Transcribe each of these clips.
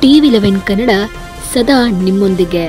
TV eleven Kannada ಸದಾ ನಿಮ್ಮೊಂದಿಗೆ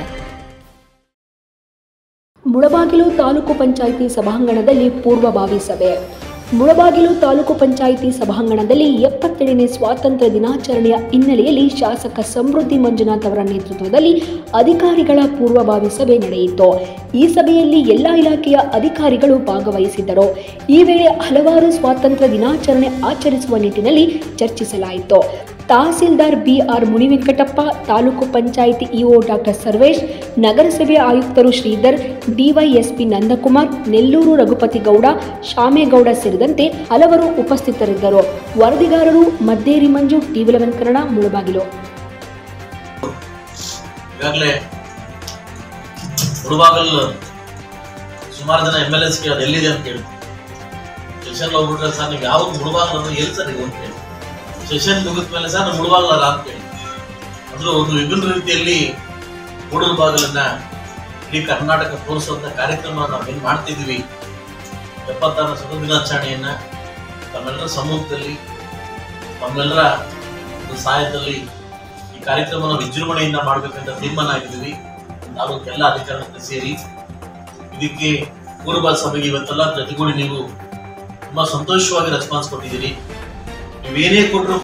ಮುಳಬಾಗಿಲು ತಾಲೂಕು ಪಂಚಾಯಿತಿ ಸಭಾಂಗಣದಲ್ಲಿ ಪೂರ್ವಭಾವಿ ಸಭೆ ಮುಳಬಾಗಿಲು ತಾಲೂಕು ಪಂಚಾಯಿತಿ ಸಭಾಂಗಣದಲ್ಲಿ ಎಪ್ಪತ್ತೆರಡನೇ ಸ್ವಾತಂತ್ರ್ಯ ದಿನಾಚರಣೆಯ ಹಿನ್ನೆಲೆಯಲ್ಲಿ ಶಾಸಕ ಸಮೃದ್ಧಿ ಮಂಜುನಾಥ್ ಅವರ ನೇತೃತ್ವದಲ್ಲಿ ಅಧಿಕಾರಿಗಳ ಪೂರ್ವಭಾವಿ ಸಭೆ ನಡೆಯಿತು ಈ ಸಭೆಯಲ್ಲಿ ಎಲ್ಲ ಇಲಾಖೆಯ ಅಧಿಕಾರಿಗಳು ಭಾಗವಹಿಸಿದ್ದರು ಈ ವೇಳೆ ಹಲವಾರು ಸ್ವಾತಂತ್ರ್ಯ ದಿನಾಚರಣೆ ಆಚರಿಸುವ ನಿಟ್ಟಿನಲ್ಲಿ ಚರ್ಚಿಸಲಾಯಿತು tahsildar BR Munivenkatappa taluk panchayat EO doctor Sarvesh ನಗರಸಭೆ ಆಯುಕ್ತರು ಶ್ರೀಧರ್ ಡಿವೈಎಸ್ಪಿ ನಂದಕುಮಾರ್ ನೆಲ್ಲೂರು ರಘುಪತಿ ಗೌಡ ಶಾಮೇಗೌಡ ಸೇರಿದಂತೆ ಹಲವರು ಉಪಸ್ಥಿತರಿದ್ದರು ವರದಿಗಾರರು ಮದ್ದೇರಿ ಮಂಜು ಟಿವಿ ಲೆವೆನ್ ಕನ್ನಡ ಮುಳಬಾಗಿಲು ಈಗಾಗಲೇ ಮುಳುಬಾಗಲ್ ಸುಮಾರು ಜನ ಎಮ್ ಎಲ್ ಎಸ್ಗೆ ಅದು ಎಲ್ಲಿದೆ ಅಂತ ಕೇಳಿ ಸೆಷನ್ ಹೋಗ್ಬಿಟ್ರೆ ಸರ್ ನೀವು ಯಾವ್ದು ಮುಳುಬಾಗಲ್ ಅಂದ್ರೆ ಎಲ್ಲಿ ಸರ್ ನೀವು ಅಂತ ಹೇಳಿ ಸೆಷನ್ ಮುಗಿದ ಮೇಲೆ ಸರ್ ನಾವು ಮುಳುಬಾಗಲ್ಲ ಅಂತ ಕೇಳಿ ಅಂದ್ರೆ ಒಂದು ವಿಭಿನ್ನ ರೀತಿಯಲ್ಲಿ ಮೂಡೂರು ಬಾಗಲನ್ನ ಇಡೀ ಕರ್ನಾಟಕ ತೋರಿಸುವಂತ ಕಾರ್ಯಕ್ರಮ ನಾವೇನ್ ಮಾಡ್ತಿದೀವಿ ಎಪ್ಪತ್ತಾರನೇ ಸ್ವತಂತ್ರ ದಿನಾಚರಣೆಯನ್ನ ತಮ್ಮೆಲ್ಲರ ಸಮ್ಮುಖದಲ್ಲಿ ತಮ್ಮೆಲ್ಲರ ಒಂದು ಸಹಾಯದಲ್ಲಿ ಈ ಕಾರ್ಯಕ್ರಮನ ವಿಜೃಂಭಣೆಯಿಂದ ಮಾಡ್ಬೇಕಂತ ತೀರ್ಮಾನ ಆಗಿದ್ದೀವಿ ತಾಲೂಕು ಎಲ್ಲ ಅಧಿಕಾರಿಗಳು ಸೇರಿ ಇದಕ್ಕೆ ಪೂರ್ವ ಸಭೆಗೆ ಇವತ್ತೆಲ್ಲ ಜೊತೆಗೂಡಿ ನೀವು ತುಂಬಾ ಸಂತೋಷವಾಗಿ ರೆಸ್ಪಾನ್ಸ್ ಕೊಟ್ಟಿದ್ದೀರಿ ನೀವೇನೇ ಕೊಟ್ಟರು